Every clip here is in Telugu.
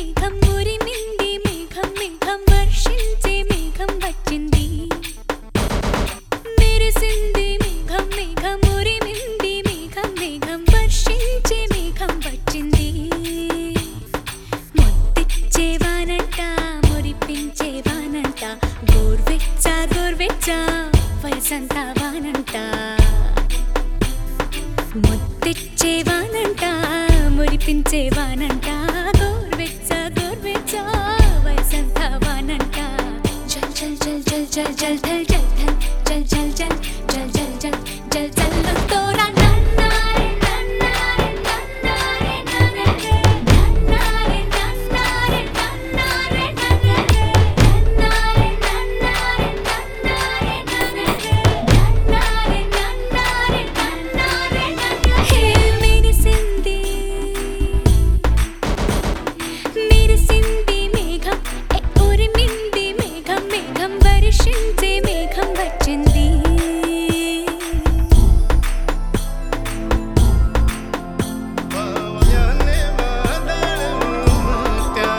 మేఘం ఉరిమింది మేఘం మేఘం వర్షించే మేఘం వచ్చింది మెరిసింది మేఘం మేఘం ఉరిమింది మేఘం మేఘం వర్షించే మేఘం వచ్చింది ముద్దిచ్చే వానంట మురిపించే వానంట గోర్వెచ్చ గోర్వెచ్చ వయసంతా వానంట ముద్దిచ్చే వానంట మురిపించే వానంట గోర్వెచ్చ గోర్వెచ్చ వయసంతా వానంట జల్ జల్ జల్ జల్ జల్ జల్ జల్ జల్ జల్ జల్ జల్ జల్ జల్ జల్ జల్ జల్ తోరా నన్నారే నన్నారే నన్నారే నన్నారే నన్నారే నన్నారే నన్నారే నన్నారే నన్నారే నన్నారే నన్నారే నన్నారే నన్నారే హే మెరిసింది మెరిసింది మేఘం ఏ ఉరిమింది మేఘం మేఘం వర్షించే మేఘం వచ్చింది पावयाने वादळ उमट्या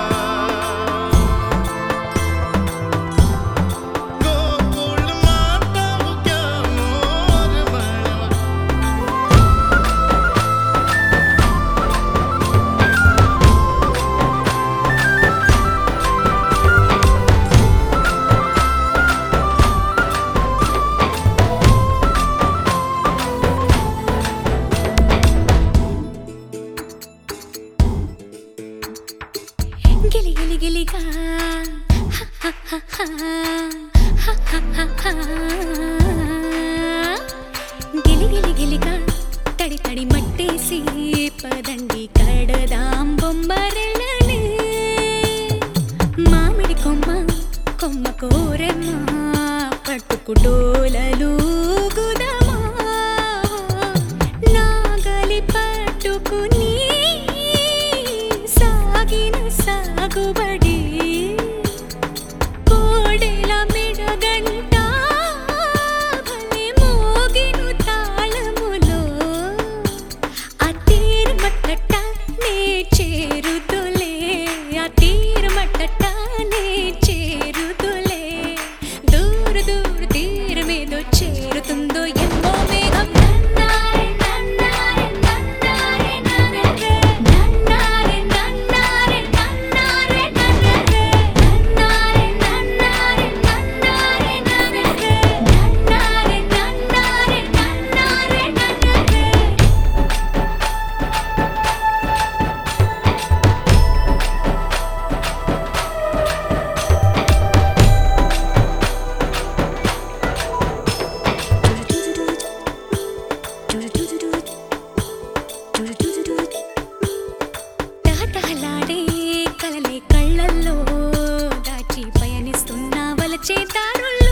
गोकुळ माता उग्या मोर म्हणवा గిలి గిలి గిలిగా గిలి గిలి గిలిగా తడి తడి మట్టేసి పదండి కడదాం బొమ్మరెళ్ళని మామిడి కొమ్మ కొమ్మ కోరెమ్మ పట్టుకుటోలలు గుదమా నాగలి పట్టుకుని సాగిన సాగుబడి కోడెల మెడగంట భలే మోగిను తాళములో ఆ తీరమట్టట నే చేరుతులే ఆ తీరమట్టట నే చేరుతులే దూర దూర తీరమేదో చేరుతుందో ఎమ్మో మేఘం నన్నారే నన్నారే నన్నారే నన్నారే నన్నారే నన్నారే నన్నారే నన్నారే నన్నారే నన్నారే నన్నారే నన్నారే నన్నారే నన్నారే నన్నారే నన్నారే తహతహలాడే కలలే కళ్ళల్లో దాచి పయనిస్తున్న వలచే దారుల్లో